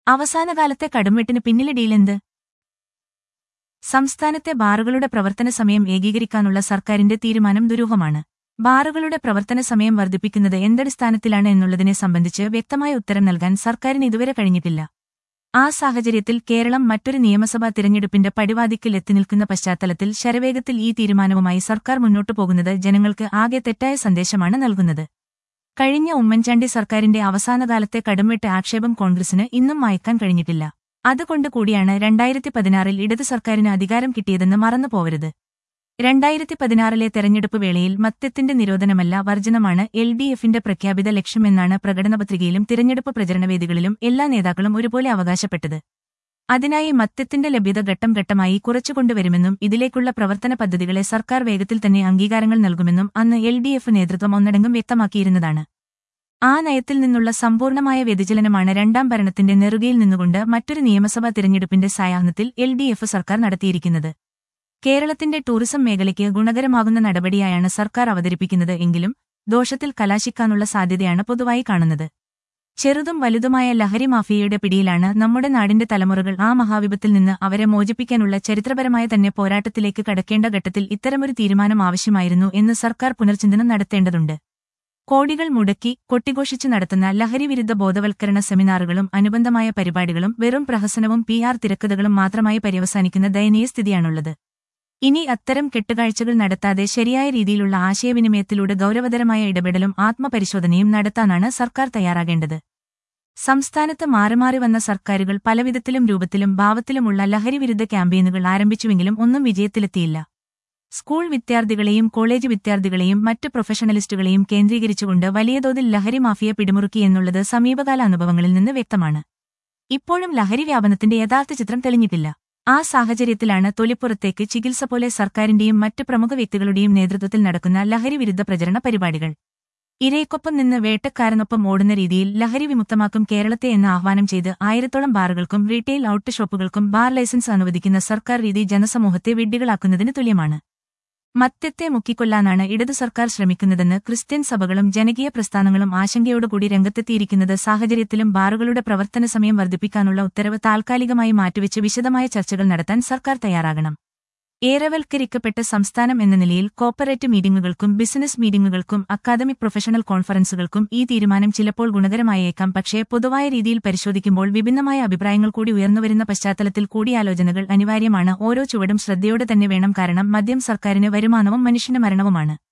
അവസാനകാലത്തെ കടുംവെട്ടിന് പിന്നിലെ ഡീലെന്ത് സംസ്ഥാനത്തെ ബാറുകളുടെ പ്രവർത്തന സമയം ഏകീകരിക്കാനുള്ള സർക്കാരിന്റെ തീരുമാനം ദുരൂഹമാണ് ബാറുകളുടെ പ്രവർത്തന സമയം വർദ്ധിപ്പിക്കുന്നത് എന്തടിസ്ഥാനത്തിലാണ് എന്നുള്ളതിനെ സംബന്ധിച്ച് വ്യക്തമായ ഉത്തരം നൽകാൻ സർക്കാരിന് ഇതുവരെ കഴിഞ്ഞിട്ടില്ല ആ സാഹചര്യത്തിൽ കേരളം മറ്റൊരു നിയമസഭാ തിരഞ്ഞെടുപ്പിന്റെ പടിവാതിക്കൽ എത്തി നിൽക്കുന്ന പശ്ചാത്തലത്തിൽ ശരവേഗത്തിൽ ഈ തീരുമാനവുമായി സർക്കാർ മുന്നോട്ടു പോകുന്നത് ജനങ്ങൾക്ക് ആകെ തെറ്റായ സന്ദേശമാണ് നൽകുന്നത് കഴിഞ്ഞ ഉമ്മൻചാണ്ടി സർക്കാരിന്റെ അവസാനകാലത്തെ കടുംവെട്ട് ആക്ഷേപം കോൺഗ്രസിന് ഇന്നും മായ്ക്കാൻ കഴിഞ്ഞിട്ടില്ല അതുകൊണ്ട് കൂടിയാണ് രണ്ടായിരത്തി പതിനാറിൽ ഇടത് സർക്കാരിന് അധികാരം കിട്ടിയതെന്ന് മറന്നു പോവരുത് രണ്ടായിരത്തി പതിനാറിലെ തെരഞ്ഞെടുപ്പ് വേളയിൽ മദ്യത്തിന്റെ നിരോധനമല്ല വർജനമാണ് എൽ ഡി എഫിന്റെ പ്രഖ്യാപിത ലക്ഷ്യമെന്നാണ് പ്രകടനപത്രികയിലും തിരഞ്ഞെടുപ്പ് പ്രചരണവേദികളിലും എല്ലാ നേതാക്കളും ഒരുപോലെ അവകാശപ്പെട്ടത് അതിനായി മദ്യത്തിന്റെ ലഭ്യത ഘട്ടം ഘട്ടമായി കുറച്ചുകൊണ്ടുവരുമെന്നും ഇതിലേക്കുള്ള പ്രവർത്തന പദ്ധതികളെ സർക്കാർ വേഗത്തിൽ തന്നെ അംഗീകാരങ്ങൾ നൽകുമെന്നും അന്ന് എൽ ഡി എഫ് നേതൃത്വം ഒന്നടങ്കം വ്യക്തമാക്കിയിരുന്നതാണ് ആ നയത്തിൽ നിന്നുള്ള സമ്പൂർണമായ വ്യതിചലനമാണ് രണ്ടാം ഭരണത്തിന്റെ നെറുകയിൽ നിന്നുകൊണ്ട് മറ്റൊരു നിയമസഭാ തിരഞ്ഞെടുപ്പിന്റെ സായാഹ്നത്തിൽ എൽ ഡി എഫ് സർക്കാർ നടത്തിയിരിക്കുന്നത് കേരളത്തിന്റെ ടൂറിസം മേഖലയ്ക്ക് ഗുണകരമാകുന്ന നടപടിയായാണ് സർക്കാർ അവതരിപ്പിക്കുന്നത് എങ്കിലും ദോഷത്തിൽ കലാശിക്കാനുള്ള സാധ്യതയാണ് പൊതുവായി കാണുന്നത് ചെറുതും വലുതുമായ ലഹരി മാഫിയയുടെ പിടിയിലാണ് നമ്മുടെ നാടിന്റെ തലമുറകൾ ആ മഹാവിപത്തിൽ നിന്ന് അവരെ മോചിപ്പിക്കാനുള്ള ചരിത്രപരമായ തന്നെ പോരാട്ടത്തിലേക്ക് കടക്കേണ്ട ഘട്ടത്തിൽ ഇത്തരമൊരു തീരുമാനം ആവശ്യമായിരുന്നു എന്ന് സർക്കാർ പുനർചിന്തനം നടത്തേണ്ടതുണ്ട് കോടികൾ മുടക്കി കൊട്ടിഘോഷിച്ച് നടത്തുന്ന ലഹരിവിരുദ്ധ ബോധവൽക്കരണ സെമിനാറുകളും അനുബന്ധമായ പരിപാടികളും വെറും പ്രഹസനവും പി ആർ തിരക്കഥകളും മാത്രമായി പര്യവസാനിക്കുന്ന ദയനീയ സ്ഥിതിയാണുള്ളത് ഇനി അത്തരം കെട്ടുകാഴ്ചകൾ നടത്താതെ ശരിയായ രീതിയിലുള്ള ആശയവിനിമയത്തിലൂടെ ഗൌരവതരമായ ഇടപെടലും ആത്മപരിശോധനയും നടത്താനാണ് സർക്കാർ തയ്യാറാകേണ്ടത് സംസ്ഥാനത്ത് മാറി മാറി വന്ന സർക്കാരുകൾ പലവിധത്തിലും രൂപത്തിലും ഭാവത്തിലുമുള്ള ലഹരിവിരുദ്ധ ക്യാമ്പയിനുകൾ ആരംഭിച്ചുവെങ്കിലും ഒന്നും വിജയത്തിലെത്തിയില്ല സ്കൂൾ വിദ്യാർത്ഥികളെയും കോളേജ് വിദ്യാർത്ഥികളെയും മറ്റ് പ്രൊഫഷണലിസ്റ്റുകളെയും കേന്ദ്രീകരിച്ചുകൊണ്ട് വലിയ തോതിൽ ലഹരി മാഫിയ പിടിമുറുക്കി എന്നുള്ളത് സമീപകാല അനുഭവങ്ങളിൽ നിന്ന് വ്യക്തമാണ് ഇപ്പോഴും ലഹരി വ്യാപനത്തിന്റെ യഥാർത്ഥ ചിത്രം തെളിഞ്ഞിട്ടില്ല ആ സാഹചര്യത്തിലാണ് തൊലിപ്പുറത്തേക്ക് ചികിത്സ പോലെ സർക്കാരിന്റെയും മറ്റ് പ്രമുഖ വ്യക്തികളുടെയും നേതൃത്വത്തിൽ നടക്കുന്ന ലഹരി വിരുദ്ധ പ്രചരണ പരിപാടികൾ ഇരയ്ക്കൊപ്പം നിന്ന് വേട്ടക്കാരനൊപ്പം ഓടുന്ന രീതിയിൽ ലഹരി വിമുക്തമാക്കും കേരളത്തെ എന്ന് ആഹ്വാനം ചെയ്ത് ആയിരത്തോളം ബാറുകൾക്കും റീറ്റെയിൽ ഔട്ട് ഷോപ്പുകൾക്കും ബാർ ലൈസൻസ് അനുവദിക്കുന്ന സർക്കാർ രീതി ജനസമൂഹത്തെ വിഡ്ഢികളാക്കുന്നതിന് തുല്യമാണ് മദ്യത്തെ മുക്കിക്കൊല്ലാനാണ് ഇടതു സർക്കാർ ശ്രമിക്കുന്നതെന്ന് ക്രിസ്ത്യൻ സഭകളും ജനകീയ പ്രസ്ഥാനങ്ങളും ആശങ്കയോടുകൂടി രംഗത്തെത്തിയിരിക്കുന്നത് സാഹചര്യത്തിലും ബാറുകളുടെ പ്രവർത്തന സമയം വർദ്ധിപ്പിക്കാനുള്ള ഉത്തരവ് താൽക്കാലികമായി മാറ്റിവെച്ച് വിശദമായ ചർച്ചകൾ നടത്താൻ സർക്കാർ തയ്യാറാകണം ഏറെവൽക്കരിക്കപ്പെട്ട സംസ്ഥാനം എന്ന നിലയിൽ കോർപ്പറേറ്റ് മീറ്റിംഗുകൾക്കും ബിസിനസ് മീറ്റിംഗുകൾക്കും അക്കാദമിക് പ്രൊഫഷണൽ കോൺഫറൻസുകൾക്കും ഈ തീരുമാനം ചിലപ്പോൾ ഗുണകരമായേക്കാം പക്ഷേ പൊതുവായ രീതിയിൽ പരിശോധിക്കുമ്പോൾ വിഭിന്നമായ അഭിപ്രായങ്ങൾ കൂടി ഉയർന്നുവരുന്ന പശ്ചാത്തലത്തിൽ കൂടിയാലോചനകൾ അനിവാര്യമാണ് ഓരോ ചുവടും ശ്രദ്ധയോടെ തന്നെ വേണം കാരണം മദ്യം സർക്കാരിന് വരുമാനവും മനുഷ്യന്റെ മരണവുമാണ്